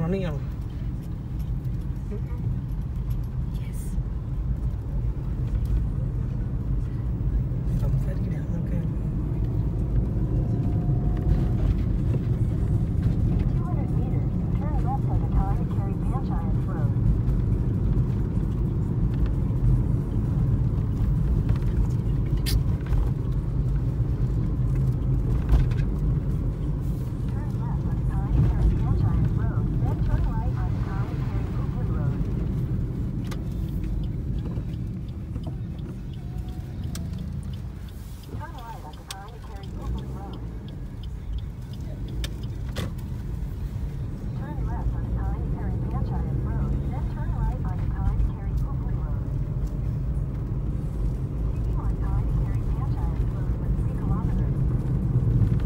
പണിയാണോ സംസാരിക്കണേ അതൊക്കെ 200 meters, turn left on the Kalani Kerry Panchayat Road. Turn left on the Kalani Kerry Panchayat Road, then turn right on the Kalani Kerry Hooghly Road. Turn right on the Kalani Kerry Hooghly Road. Turn left on the Kalani Kerry Panchayat Road, then turn right on the Kalani Kerry Hooghly Road. Continue on Kalani Kerry Panchayat Road for 3 kilometers.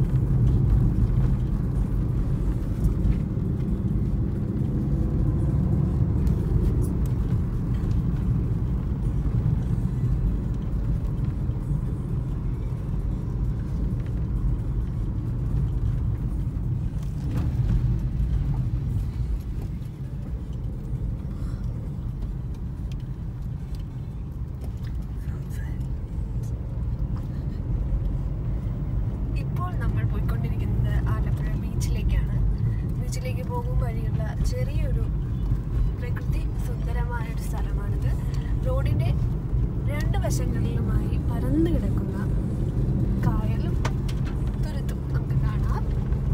ഇപ്പോൾ നമ്മൾ പോയിക്കൊണ്ടിരിക്കുന്നത് ആലപ്പുഴ ബീച്ചിലേക്കാണ് ബീച്ചിലേക്ക് പോകും വഴിയുള്ള ചെറിയൊരു പ്രകൃതി സുന്ദരമായ ഒരു സ്ഥലമാണിത് റോഡിന്റെ രണ്ട് വശങ്ങളിലുമായി പരന്നു കിടക്കുന്ന കായലും തുരുത്തും നമുക്ക് കാണാം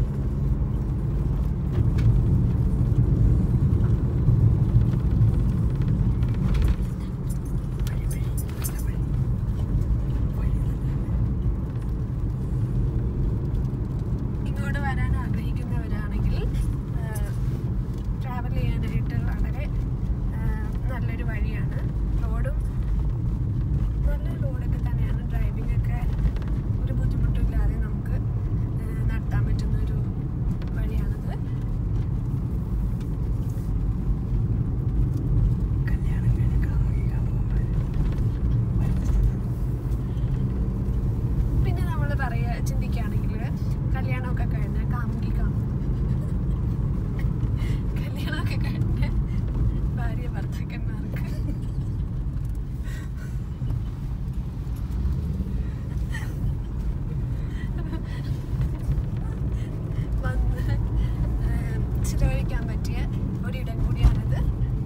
ഇങ്ങോട്ട് വരാൻ ആഗ്രഹിക്കുന്നവരാണെങ്കിൽ ട്രാവൽ ചെയ്യാനായിട്ട് വളരെ ആ, നല്ലൊരു വഴിയാണ് റോഡും നല്ല റോഡൊക്കെ തന്നെയാണ് ഡ്രൈവിംഗ് ഒക്കെ ഒരു ബുദ്ധിമുട്ടും ഇല്ലാതെ നമുക്ക് ആ, നടത്താൻ പറ്റുന്ന ഒരു വഴിയാണത് കല്യാണം കഴിഞ്ഞ കാമുകി കാമുകന്മാര് വരുന്ന സ്ഥലത്ത് പിന്നെ നമ്മൾ പറയാ ചിന്തിക്കുകയാണെങ്കിൽ കല്യാണമൊക്കെ കഴിഞ്ഞ് കാമുകി കാമു കല്യാണമൊക്കെ കഴിഞ്ഞ് ഭാര്യ ഭർത്താക്കന്മാർക്ക് വന്ന് ഏം, ചിലവഴിക്കാൻ പറ്റിയ ഒരിടം കൂടിയാണിത്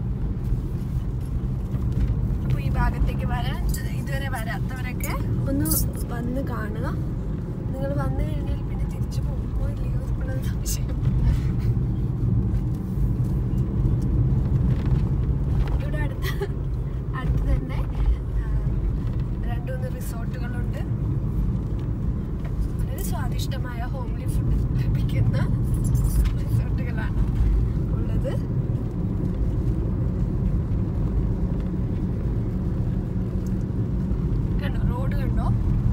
അപ്പോൾ ഈ ഭാഗത്തേക്ക് വരാൻ ഇതുവരെ വരാത്തവരൊക്കെ ഒന്ന് വന്ന് കാണുക നിങ്ങൾ വന്നു കഴിഞ്ഞാൽ പിന്നെ തിരിച്ചു പോകുമോ ഇല്ലയോ എന്നുള്ളത് സംശയം ഇവിടെ അടുത്ത് അടുത്ത് തന്നെ ആ, രണ്ട് മൂന്ന് റിസോർട്ടുകളുണ്ട് വളരെ സ്വാദിഷ്ടമായ ഹോംലി ഫുഡ് ലഭിക്കുന്ന റിസോർട്ടുകളാണ് ഉള്ളത് കണ്ടോ റോഡ് കണ്ടോ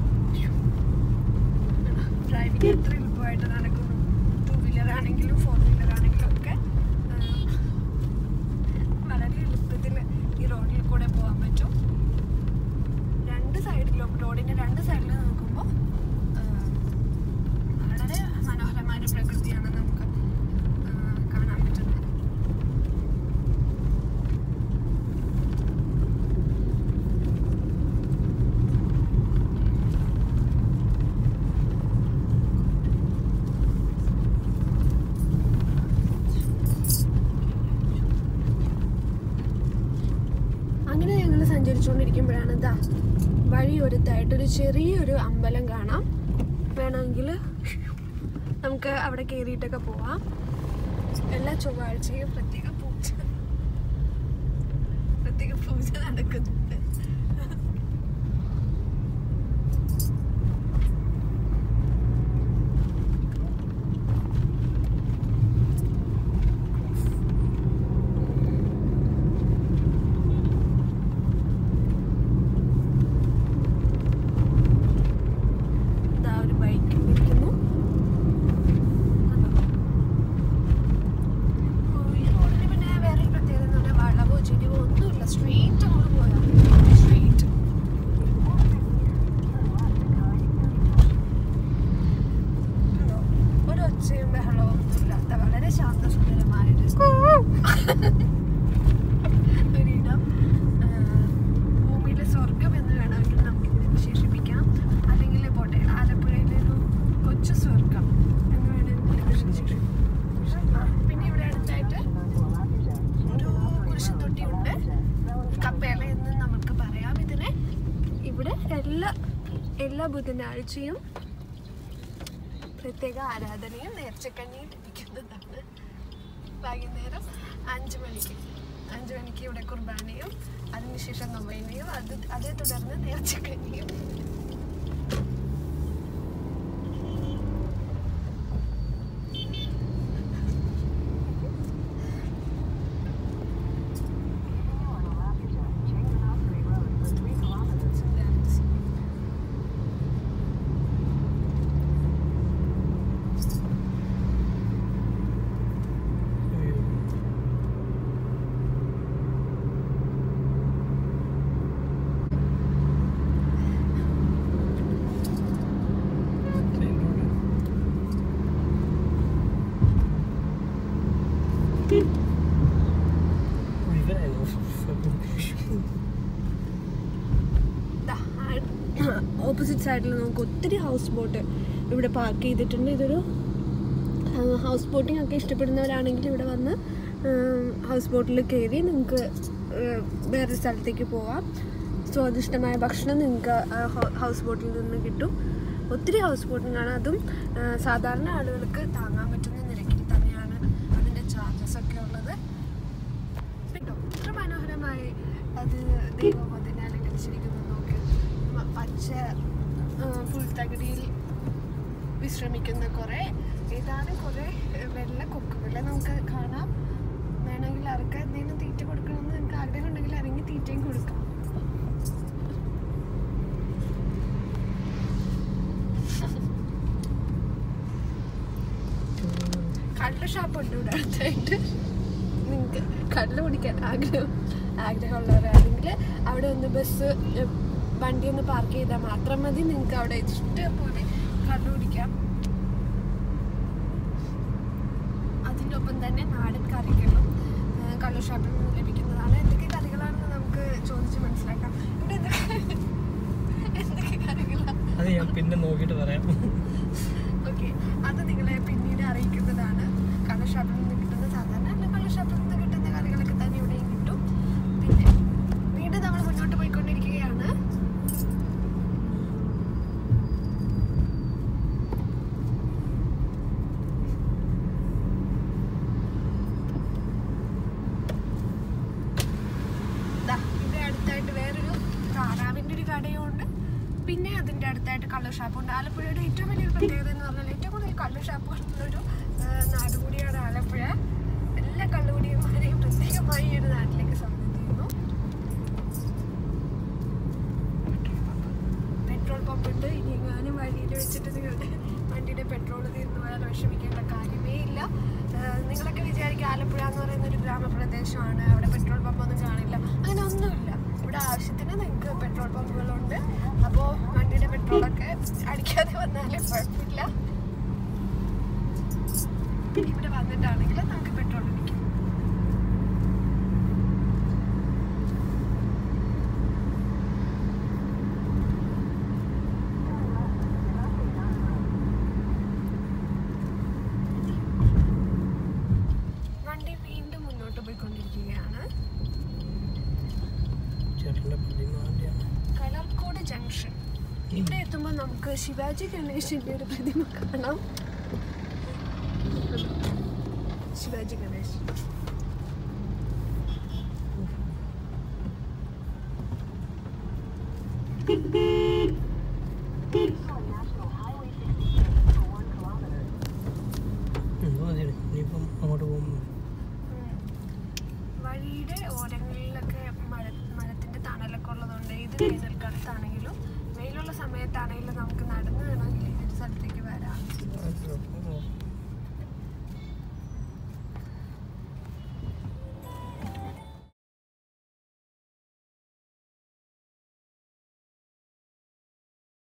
ഡ്രൈവിംഗ് എത്ര എളുപ്പമായിട്ട് നടക്കുന്നു ടൂ വീലർ ആണെങ്കിലും ഫോർ വീലർ ആണെങ്കിലും ഒക്കെ ആ, വളരെ എളുപ്പത്തിൽ ഈ റോഡിൽ കൂടെ പോകാൻ പറ്റും രണ്ട് സൈഡിലും റോഡിന്റെ രണ്ട് സൈഡിൽ നോക്കുമ്പോൾ വളരെ മനോഹരമായ ഒരു പ്രകൃതിയാണ് നമുക്ക് ആ, കാണാൻ പറ്റുന്നത് അങ്ങനെ ഞങ്ങൾ സഞ്ചരിച്ചുകൊണ്ടിരിക്കുമ്പോഴാണ് ഇതാ വഴിയൊരുത്തായിട്ടൊരു ചെറിയൊരു അമ്പലം കാണാം വേണമെങ്കിൽ നമുക്ക് അവിടെ കയറിയിട്ടൊക്കെ പോവാം എല്ലാ ചൊവ്വാഴ്ചയും പ്രത്യേക പൂജ പ്രത്യേക പൂജ നടക്കുന്നുണ്ട് ഇതാ ഒരു ബൈക്ക് ഇരിക്കുന്നു കണ്ടോ? ഓ, ഈ റോഡിന് പിന്നെ വേറൊരു പ്രത്യേകത എന്ന് പറഞ്ഞാൽ വളവോ ചെരിവോ ഒന്നുമില്ല സ്ട്രെയിറ്റ് അങ്ങോട്ട് പോയാൽ സ്ട്രെയിറ്റ് ഒരു ഒച്ചയും ബഹളവും ഒന്നുമില്ല ദാ വളരെ ശാന്തസുന്ദരമായൊരു ഒരിടം ആ, ഭൂമിയിലെ സ്വർഗം എന്ന് വേണമെങ്കിൽ നമുക്ക് ഇതിനെ വിശേഷിപ്പിക്കാം അല്ലെങ്കിൽ പോട്ടെ ആലപ്പുഴയിലെ ഒരു കൊച്ചു സ്വർഗം എന്ന് വേണമെങ്കിൽ ഇതിനെ വിശേഷിപ്പിക്കാം ആ, പിന്നെ ഇവിടെ അടുത്തായിട്ട് ഒരു കുരിശൻ തൊട്ടിയുണ്ട് കപ്പേള എന്ന് നമുക്ക് പറയാം ഇതിനെ ഇവിടെ എല്ലാ എല്ലാ ബുധനാഴ്ചയും പ്രത്യേക ആരാധനയും നേർച്ചക്കഞ്ഞിയും ലഭിക്കുന്നതാണ് വൈകുന്നേരം അഞ്ച് മണിക്ക് അഞ്ച് മണിക്ക് ഇവിടെ കുർബാനയും അതിനുശേഷം നൊവൈനയും അത് അതേ തുടർന്ന് നേർച്ചക്കഞ്ഞിയും ഓപ്പോസിറ്റ് സൈഡിൽ നമുക്ക് ഒത്തിരി ഹൗസ് ബോട്ട് ഇവിടെ പാർക്ക് ചെയ്തിട്ടുണ്ട് ഇതൊരു ഹൗസ് ബോട്ടിംഗ് ഒക്കെ ഇഷ്ടപ്പെടുന്നവരാണെങ്കിൽ ഇവിടെ വന്ന് ഹൗസ് ബോട്ടിൽ കയറി നിങ്ങൾക്ക് വേറെ സ്ഥലത്തേക്ക് പോവാം സ്വാദിഷ്ടമായ ഭക്ഷണം നിങ്ങൾക്ക് ഹൗസ് ബോട്ടിൽ നിന്ന് കിട്ടും ഒത്തിരി ഹൗസ് ബോട്ടിംഗ് ആണ് അതും ആ, സാധാരണ ആളുകൾക്ക് താങ്ങാൻ പറ്റുന്ന നിരക്കിൽ തന്നെയാണ് അതിൻ്റെ ചാർജസ് ഒക്കെ ഉള്ളത് കേട്ടോ ഇത്ര മനോഹരമായി അത് ദൈവം അതിനെ അലങ്കരിച്ചിരിക്കുന്നു നോക്ക് മ- പച്ച പുൽത്തകിടിയിൽ വിശ്രമിക്കുന്ന കുറേ ഏതാനും കുറേ വെള്ള കൊക്കുകളെ നമുക്ക് കാണാം വേണമെങ്കിൽ അവർക്ക് എന്തെങ്കിലും തീറ്റ കൊടുക്കണമെന്ന് നിങ്ങൾക്ക് ആഗ്രഹം ഉണ്ടെങ്കിൽ ഇറങ്ങി തീറ്റയും കൊടുക്കാം കള്ള് ഷാപ്പുണ്ട് ഇവിടെ അടുത്തായിട്ട് നിങ്ങൾക്ക് കള്ള് കുടിക്കാൻ ആഗ്രഹം ആഗ്രഹമുള്ളവരാണെങ്കിൽ അവിടെ ഒന്ന് ബസ് ഏഹ്, വണ്ടി ഒന്ന് പാർക്ക് ചെയ്താൽ മാത്രം മതി നിങ്ങൾക്ക് അവിടെ ഇഷ്ടം പോലെ കള്ള് കുടിക്കാം അതിൻ്റെ ഒപ്പം തന്നെ നാടൻ കറികളും ഏഹ്, കള്ള് ഷാപ്പിൽ നിന്ന് ലഭിക്കുന്നതാണ് എന്തൊക്കെ കറികളാണെന്ന് നമുക്ക് ചോദിച്ച് മനസ്സിലാക്കാം ഇവിടെ എന്തൊക്കെ എന്തൊക്കെ കറികളാണ് അത് ഞാൻ പിന്നെ നോക്കിയിട്ട് പറയാം ഓക്കെ അത് നിങ്ങളെ പിന്നീട് അറിയിക്കുന്നതാണ് കള്ളഷാപ്പിൽ നിന്ന് കിട്ടുന്ന സാധാരണ അല്ല കള്ളഷാപ്പിൽ നിന്ന് കിട്ടുന്ന കറികളൊക്കെ തന്നെ ഇവിടെയും കിട്ടും പിന്നെ വീണ്ടും നമ്മൾ മുന്നോട്ട് പോയിക്കൊണ്ടിരിക്കുകയാണ് ദാ, ഇവിടെ അടുത്തായിട്ട് വേറൊരു താറാവിൻ്റെ ഒരു കടയും ഉണ്ട് പിന്നെ അതിൻ്റെ അടുത്തായിട്ട് കള്ള് ഷാപ്പുണ്ട് ആലപ്പുഴയുടെ ഏറ്റവും വലിയൊരു പ്രത്യേകത എന്ന് പറഞ്ഞാൽ ഏറ്റവും കൂടുതൽ കള്ള് ഷാപ്പുകളുള്ളൊരു നാട് കൂടിയാണ് ആലപ്പുഴ എല്ലാ കള്ളുകുടിയന്മാരെയും പ്രത്യേകമായി ഈ ഒരു നാട്ടിലേക്ക് സ്വാഗതം ചെയ്യുന്നു പെട്രോൾ പമ്പ് ഉണ്ട് ഇനി എങ്ങാനും വഴിയിൽ വെച്ചിട്ട് നിങ്ങളുടെ വണ്ടിയുടെ പെട്രോൾ തീർന്നു പോയാൽ വിഷമിക്കേണ്ട കാര്യമേ ഇല്ല ഏഹ് നിങ്ങളൊക്കെ വിചാരിക്കും ആലപ്പുഴ എന്ന് പറയുന്ന ഒരു ഗ്രാമപ്രദേശമാണ് അവിടെ പെട്രോൾ പമ്പൊന്നും കാണില്ല അങ്ങനെ ഒന്നുമില്ല ഇവിടെ ആവശ്യത്തിന് നിങ്ങൾക്ക് പെട്രോൾ പമ്പുകളുണ്ട് അപ്പോൾ വണ്ടിയുടെ പെട്രോളൊക്കെ അടിക്കാതെ വന്നാലും കുഴപ്പമില്ല ഇവിടെ വന്നിട്ടാണെങ്കിൽ നമുക്ക് പെട്രോൾ അടിക്കാം വണ്ടി വീണ്ടും മുന്നോട്ട് പോയിക്കൊണ്ടിരിക്കുകയാണ് ചേട്ടൻ്റെ പ്രതിമ ആദ്യമാണ് കളർക്കോട് ജംഗ്ഷൻ ഇവിടെ എത്തുമ്പോൾ നമുക്ക് ശിവാജി ഗണേശന്റെ ഒരു പ്രതിമ കാണാം Shivaji Ganesh National Highway 66 for one kilometer. മതിയാണ് ഇനിയിപ്പം അങ്ങോട്ട് പോകുമ്പോൾ വഴിയുടെ ഓരങ്ങളിലൊക്കെ മര മരത്തിന്റെ തണലൊക്കെ ഉള്ളതുകൊണ്ട് ഇത് വേനൽക്കാലത്താണെങ്കിലും വെയിലുള്ള സമയത്താണെങ്കിലും നമുക്ക് നടന്നു വേണമെങ്കിൽ ഈ ഒരു സ്ഥലത്തേക്ക് വരാം ആ